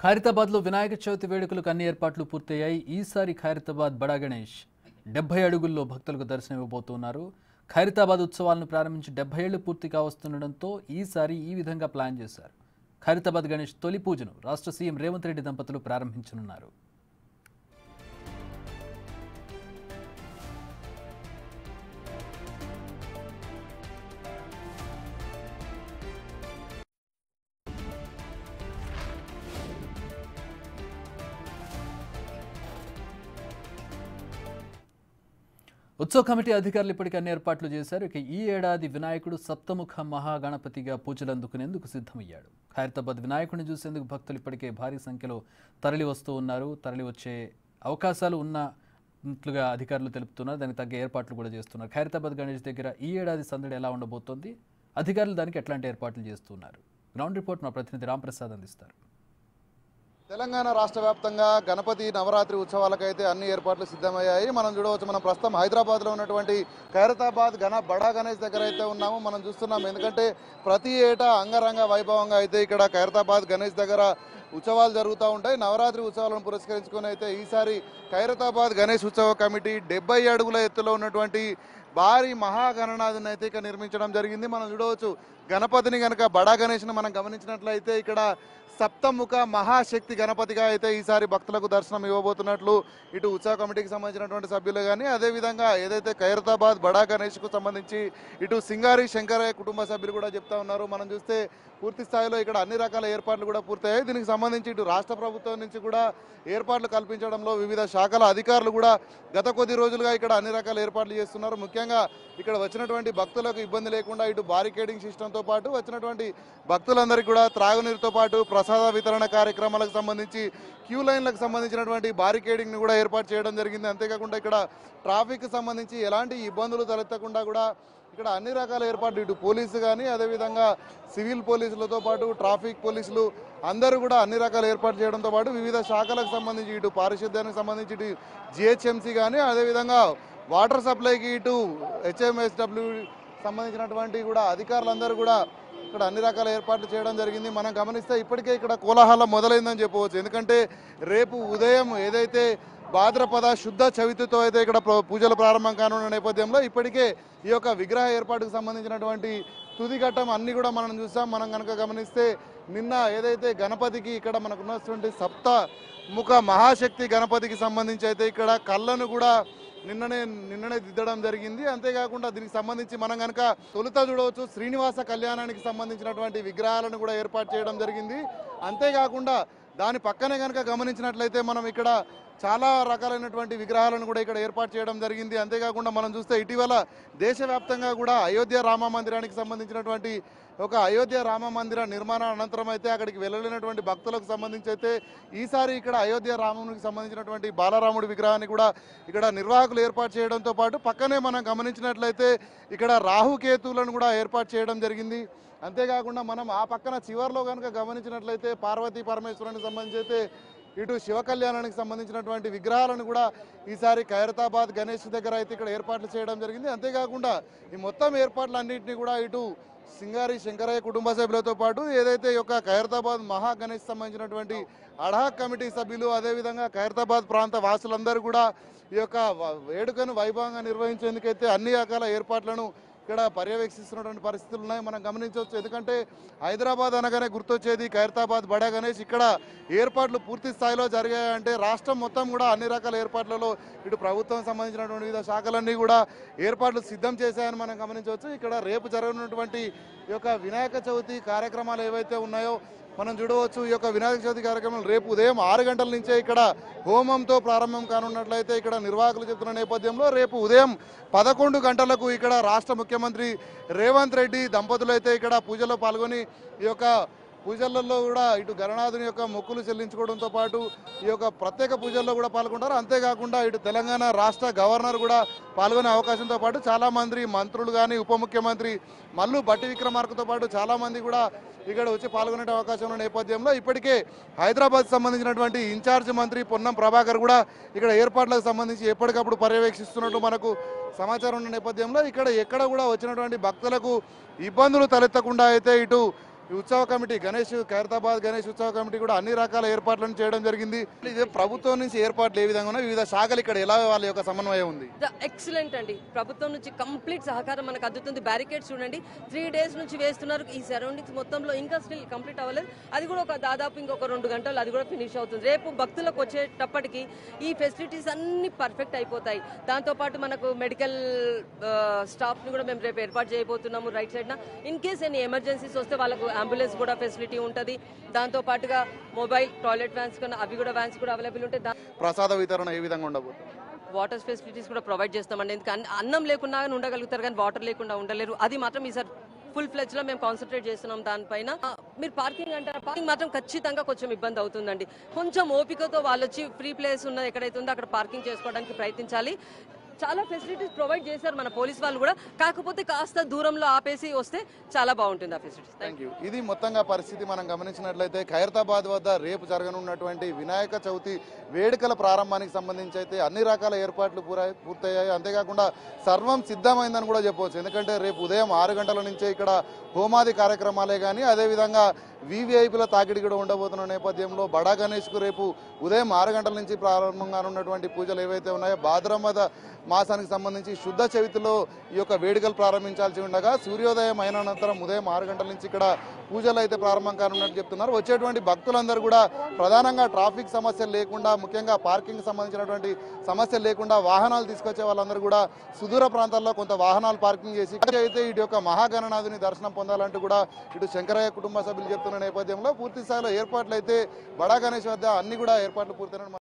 ఖైరతాబాద్లో వినాయక చవితి వేడుకలకు అన్ని ఏర్పాట్లు పూర్తయ్యాయి ఈసారి ఖైరతాబాద్ బడా గణేష్ డెబ్బై అడుగుల్లో భక్తులకు దర్శనం ఇవ్వబోతున్నారు ఖైరతాబాద్ ఉత్సవాలను ప్రారంభించి డెబ్బై ఏళ్లు పూర్తి కావస్తుండటంతో ఈసారి ఈ విధంగా ప్లాన్ చేశారు ఖైరతాబాద్ గణేష్ తొలి పూజను రాష్ట్ర సీఎం రేవంత్ రెడ్డి దంపతులు ప్రారంభించనున్నారు ఉత్సవ కమిటీ అధికారులు ఇప్పటికే అన్ని ఏర్పాట్లు చేశారు ఇక ఈ ఏడాది వినాయకుడు సప్తముఖ మహాగణపతిగా పూజలు అందుకునేందుకు సిద్ధమయ్యాడు ఖైరతాబాద్ వినాయకుడిని చూసేందుకు భక్తులు ఇప్పటికే భారీ సంఖ్యలో తరలి వస్తూ ఉన్నారు తరలి వచ్చే అవకాశాలు ఉన్నట్లుగా అధికారులు తెలుపుతున్నారు దానికి తగ్గ ఏర్పాట్లు కూడా చేస్తున్నారు ఖైరతాబాద్ గణేష్ దగ్గర ఈ ఏడాది సందడి ఎలా ఉండబోతోంది అధికారులు దానికి ఎట్లాంటి ఏర్పాట్లు చేస్తున్నారు గ్రౌండ్ రిపోర్ట్ మా ప్రతినిధి రాంప్రసాద్ అందిస్తారు తెలంగాణ రాష్ట్ర వ్యాప్తంగా గణపతి నవరాత్రి ఉత్సవాలకైతే అన్ని ఏర్పాట్లు సిద్ధమయ్యాయి మనం చూడవచ్చు మనం ప్రస్తుతం హైదరాబాద్లో ఉన్నటువంటి ఖైరతాబాద్ గణ బడా గణేష్ దగ్గర అయితే ఉన్నాము మనం చూస్తున్నాం ఎందుకంటే ప్రతి ఏటా అంగరంగ వైభవంగా అయితే ఇక్కడ ఖైరతాబాద్ గణేష్ దగ్గర ఉత్సవాలు జరుగుతూ ఉంటాయి నవరాత్రి ఉత్సవాలను పురస్కరించుకొని అయితే ఈసారి ఖైరతాబాద్ గణేష్ ఉత్సవ కమిటీ డెబ్బై అడుగుల ఎత్తులో ఉన్నటువంటి భారీ మహాగణనాథిని అయితే ఇక్కడ నిర్మించడం జరిగింది మనం చూడవచ్చు గణపతిని కనుక బడా గణేష్ని మనం గమనించినట్లయితే ఇక్కడ సప్తముఖ మహాశక్తి గణపతిగా అయితే ఈసారి భక్తులకు దర్శనం ఇవ్వబోతున్నట్లు ఇటు ఉత్సవ కమిటీకి సంబంధించినటువంటి సభ్యులు కానీ అదేవిధంగా ఏదైతే ఖైరతాబాద్ బడా గణేష్కు సంబంధించి ఇటు సింగారి శంకరయ్య కుటుంబ సభ్యులు కూడా చెప్తా ఉన్నారు మనం చూస్తే పూర్తి స్థాయిలో ఇక్కడ అన్ని రకాల ఏర్పాట్లు కూడా పూర్తయ్యాయి దీనికి సంబంధించి ఇటు రాష్ట్ర ప్రభుత్వం నుంచి కూడా ఏర్పాట్లు కల్పించడంలో వివిధ శాఖల అధికారులు కూడా గత కొద్ది రోజులుగా ఇక్కడ అన్ని రకాల ఏర్పాట్లు చేస్తున్నారు ముఖ్యంగా ఇక్కడ వచ్చినటువంటి భక్తులకు ఇబ్బంది లేకుండా ఇటు బారికేడింగ్ సిస్టంతో పాటు వచ్చినటువంటి భక్తులందరికీ కూడా త్రాగునీరుతో పాటు ప్రసాద వితరణ కార్యక్రమాలకు సంబంధించి క్యూ లైన్లకు సంబంధించినటువంటి బారికేడింగ్ని కూడా ఏర్పాటు చేయడం జరిగింది అంతేకాకుండా ఇక్కడ ట్రాఫిక్ సంబంధించి ఎలాంటి ఇబ్బందులు తలెత్తకుండా కూడా ఇక్కడ అన్ని రకాల ఏర్పాట్లు ఇటు పోలీసు కానీ అదేవిధంగా సివిల్ పోలీసులతో పాటు ట్రాఫిక్ పోలీసులు అందరూ కూడా అన్ని రకాల ఏర్పాటు చేయడంతో పాటు వివిధ శాఖలకు సంబంధించి ఇటు పారిశుద్ధ్యానికి సంబంధించి ఇటు జిహెచ్ఎంసీ కానీ అదేవిధంగా వాటర్ సప్లైకి ఇటు హెచ్ఎంఎస్డబ్ల్యూ సంబంధించినటువంటి కూడా అధికారులందరూ కూడా ఇక్కడ అన్ని రకాల ఏర్పాట్లు చేయడం జరిగింది మనం గమనిస్తే ఇప్పటికే ఇక్కడ కోలాహలం మొదలైందని చెప్పవచ్చు ఎందుకంటే రేపు ఉదయం ఏదైతే భాద్రపద శుద్ధ చవితితో అయితే ఇక్కడ ప్ర- పూజలు ప్రారంభం కానున్న నేపథ్యంలో ఇప్పటికే ఈ యొక్క విగ్రహ ఏర్పాటుకు సంబంధించినటువంటి తుది ఘట్టం అన్ని కూడా మనం చూసాం మనం కనుక గమనిస్తే నిన్న ఏదైతే గణపతికి ఇక్కడ మనకు ఉన్నటువంటి సప్త ముఖ మహాశక్తి గణపతికి సంబంధించి అయితే ఇక్కడ కళ్ళను కూడా నిన్ననే నిన్ననే దిద్దడం జరిగింది అంతేకాకుండా దీనికి సంబంధించి మనం కనుక తొలుత చూడవచ్చు శ్రీనివాస కళ్యాణానికి సంబంధించినటువంటి విగ్రహాలను కూడా ఏర్పాటు చేయడం జరిగింది అంతేకాకుండా దాని పక్కనే కనుక గమనించినట్లయితే మనం ఇక్కడ చాలా రకాలైనటువంటి విగ్రహాలను కూడా ఇక్కడ ఏర్పాటు చేయడం జరిగింది అంతేకాకుండా మనం చూస్తే ఇటీవల దేశవ్యాప్తంగా కూడా అయోధ్య రామ మందిరానికి సంబంధించినటువంటి ఒక అయోధ్య రామ మందిర నిర్మాణ అనంతరం అయితే అక్కడికి వెళ్ళలేనటువంటి భక్తులకు సంబంధించి అయితే ఈసారి ఇక్కడ అయోధ్య రామునికి సంబంధించినటువంటి బాలరాముడి విగ్రహాన్ని కూడా ఇక్కడ నిర్వాహకులు ఏర్పాటు చేయడంతో పాటు పక్కనే మనం గమనించినట్లయితే ఇక్కడ రాహుకేతువులను కూడా ఏర్పాటు చేయడం జరిగింది అంతేకాకుండా మనం ఆ పక్కన చివర్లో కనుక గమనించినట్లయితే పార్వతీ పరమేశ్వరానికి సంబంధించి అయితే ఇటు శివ కళ్యాణానికి సంబంధించినటువంటి విగ్రహాలను కూడా ఈసారి ఖైరతాబాద్ గణేష్ దగ్గర అయితే ఇక్కడ ఏర్పాట్లు చేయడం జరిగింది అంతేకాకుండా ఈ మొత్తం ఏర్పాట్లన్నింటినీ కూడా ఇటు సింగారి శంకరయ్య కుటుంబ సభ్యులతో పాటు ఏదైతే ఈ యొక్క ఖైరతాబాద్ మహా గణేష్ సంబంధించినటువంటి అడాక్ కమిటీ సభ్యులు అదేవిధంగా ఖైరతాబాద్ ప్రాంత వాసులందరూ కూడా ఈ యొక్క వ- వేడుకను వైభవంగా నిర్వహించేందుకైతే అన్ని రకాల ఏర్పాట్లను ఇక్కడ పర్యవేక్షిస్తున్నటువంటి పరిస్థితులు ఉన్నాయి మనం గమనించవచ్చు ఎందుకంటే హైదరాబాద్ అనగానే గుర్తొచ్చేది ఖైరతాబాద్ బడా గణేష్ ఇక్కడ ఏర్పాట్లు పూర్తి స్థాయిలో జరిగాయంటే రాష్ట్రం మొత్తం కూడా అన్ని రకాల ఏర్పాట్లలో ఇటు ప్రభుత్వం సంబంధించినటువంటి వివిధ శాఖలన్నీ కూడా ఏర్పాట్లు సిద్ధం చేశాయని మనం గమనించవచ్చు ఇక్కడ రేపు జరగనున్నటువంటి ఈ యొక్క వినాయక చవితి కార్యక్రమాలు ఏవైతే ఉన్నాయో మనం చూడవచ్చు ఈ యొక్క వినాయక చవితి కార్యక్రమం రేపు ఉదయం ఆరు గంటల నుంచే ఇక్కడ హోమంతో ప్రారంభం కానున్నట్లయితే ఇక్కడ నిర్వాహకులు చెప్తున్న నేపథ్యంలో రేపు ఉదయం పదకొండు గంటలకు ఇక్కడ రాష్ట్ర ముఖ్యమంత్రి రేవంత్ రెడ్డి దంపతులు అయితే ఇక్కడ పూజలో పాల్గొని ఈ యొక్క పూజలలో కూడా ఇటు గణనాథుని యొక్క మొక్కులు చెల్లించుకోవడంతో పాటు ఈ యొక్క ప్రత్యేక పూజల్లో కూడా పాల్గొంటారు అంతేకాకుండా ఇటు తెలంగాణ రాష్ట్ర గవర్నర్ కూడా పాల్గొనే అవకాశంతో పాటు చాలా మంది మంత్రులు కానీ ఉప ముఖ్యమంత్రి మల్లు బట్టి విక్రమార్కతో పాటు చాలా మంది కూడా ఇక్కడ వచ్చి పాల్గొనే అవకాశం ఉన్న నేపథ్యంలో ఇప్పటికే హైదరాబాద్ సంబంధించినటువంటి ఇన్ఛార్జ్ మంత్రి పొన్నం ప్రభాకర్ కూడా ఇక్కడ ఏర్పాట్లకు సంబంధించి ఎప్పటికప్పుడు పర్యవేక్షిస్తున్నట్టు మనకు సమాచారం ఉన్న నేపథ్యంలో ఇక్కడ ఎక్కడ కూడా వచ్చినటువంటి భక్తులకు ఇబ్బందులు తలెత్తకుండా అయితే ఇటు ఈ ఉత్సవ కమిటీ గణేష్ ఖైరతాబాద్ గణేష్ ఉత్సవ కమిటీ కూడా అన్ని రకాల ఏర్పాట్లను చేయడం జరిగింది ఇదే ప్రభుత్వం నుంచి ఏర్పాట్లు ఏ విధంగా ఉన్నాయి వివిధ శాఖలు ఇక్కడ ఎలా వాళ్ళ యొక్క సమన్వయం ఉంది ఎక్సలెంట్ అండి ప్రభుత్వం నుంచి కంప్లీట్ సహకారం మనకు అందుతుంది బ్యారికేడ్స్ చూడండి త్రీ డేస్ నుంచి వేస్తున్నారు ఈ సరౌండింగ్స్ మొత్తంలో ఇంకా స్టిల్ కంప్లీట్ అవ్వలేదు అది కూడా ఒక దాదాపు ఇంకొక రెండు గంటలు అది కూడా ఫినిష్ అవుతుంది రేపు భక్తులకు వచ్చేటప్పటికి ఈ ఫెసిలిటీస్ అన్ని పర్ఫెక్ట్ అయిపోతాయి దాంతోపాటు మనకు మెడికల్ స్టాఫ్ని కూడా మేము రేపు ఏర్పాటు చేయబోతున్నాము రైట్ సైడ్న ఇన్ కేస్ ఎన్ని ఎమర్జెన్సీస్ వస్తే వాళ్ళకు అంబులెన్స్ కూడా ఫెసిలిటీ ఉంటుంది దాంతో పాటుగా మొబైల్ టాయిలెట్ వ్యాన్స్ కన్నా అవి కూడా వ్యాన్స్ కూడా అవైలబుల్ ఉంటాయి దా- ప్రసాద వితరణ ఏ విధంగా ఉండబోతుంది వాటర్ ఫెసిలిటీస్ కూడా ప్రొవైడ్ చేస్తామండి ఎందుకంటే అన్న- అన్నం లేకుండా కానీ ఉండగలుగుతారు కానీ వాటర్ లేకుండా ఉండలేరు అది మాత్రం ఈసారి ఫుల్ ఫ్లెజ్ లో మేము కాన్సన్ట్రేట్ చేస్తున్నాం దానిపైన ఆ, మీరు పార్కింగ్ అంటారా పార్కింగ్ మాత్రం ఖచ్చితంగా కొంచెం ఇబ్బంది అవుతుందండి కొంచెం ఓపికతో వాళ్ళు వచ్చి ఫ్రీ ప్లేస్ ఉన్న ఎక్కడైతే ఉందో అక్కడ పార్కింగ్ చేసుకోవడానికి ప్రయత్నించాలి చాలా ఫెసిలిటీస్ ప్రొవైడ్ చేశారు మన పోలీస్ వాళ్ళు కూడా కాకపోతే కాస్త దూరంలో ఆపేసి వస్తే చాలా బాగుంటుంది ఆ ఫెసిలిటీస్ థ్యాంక్ యూ ఇది మొత్తంగా పరిస్థితి మనం గమనించినట్లయితే ఖైరతాబాద్ వద్ద రేపు జరగనున్నటువంటి వినాయక చవితి వేడుకల ప్రారంభానికి సంబంధించి అయితే అన్ని రకాల ఏర్పాట్లు పూరా పూర్తయ్యాయి అంతేకాకుండా సర్వం సిద్ధమైందని కూడా చెప్పవచ్చు ఎందుకంటే రేపు ఉదయం ఆరు గంటల నుంచే ఇక్కడ హోమాది కార్యక్రమాలే కానీ అదేవిధంగా వివిఐపీల తాకిడి కూడా ఉండబోతున్న నేపథ్యంలో బడా గణేష్కు రేపు ఉదయం ఆరు గంటల నుంచి ప్రారంభంగా ఉన్నటువంటి పూజలు ఏవైతే ఉన్నాయో భాద్రమద మాసానికి సంబంధించి శుద్ధ చవితిలో ఈ యొక్క వేడుకలు ప్రారంభించాల్సి ఉండగా సూర్యోదయం అయిన అనంతరం ఉదయం ఆరు గంటల నుంచి ఇక్కడ పూజలు అయితే ప్రారంభం కానున్నట్టు చెప్తున్నారు వచ్చేటువంటి భక్తులందరూ కూడా ప్రధానంగా ట్రాఫిక్ సమస్యలు లేకుండా ముఖ్యంగా పార్కింగ్ సంబంధించినటువంటి సమస్యలు లేకుండా వాహనాలు తీసుకొచ్చే వాళ్ళందరూ కూడా సుదూర ప్రాంతాల్లో కొంత వాహనాలు పార్కింగ్ చేసి ఇక్కడ అయితే ఇటు యొక్క మహాగణనాథుని దర్శనం పొందాలంటూ కూడా ఇటు శంకరయ్య కుటుంబ సభ్యులు చెప్తున్న నేపథ్యంలో పూర్తి స్థాయిలో ఏర్పాట్లు అయితే బడా గణేష్ వద్ద అన్ని కూడా ఏర్పాట్లు పూర్తయిన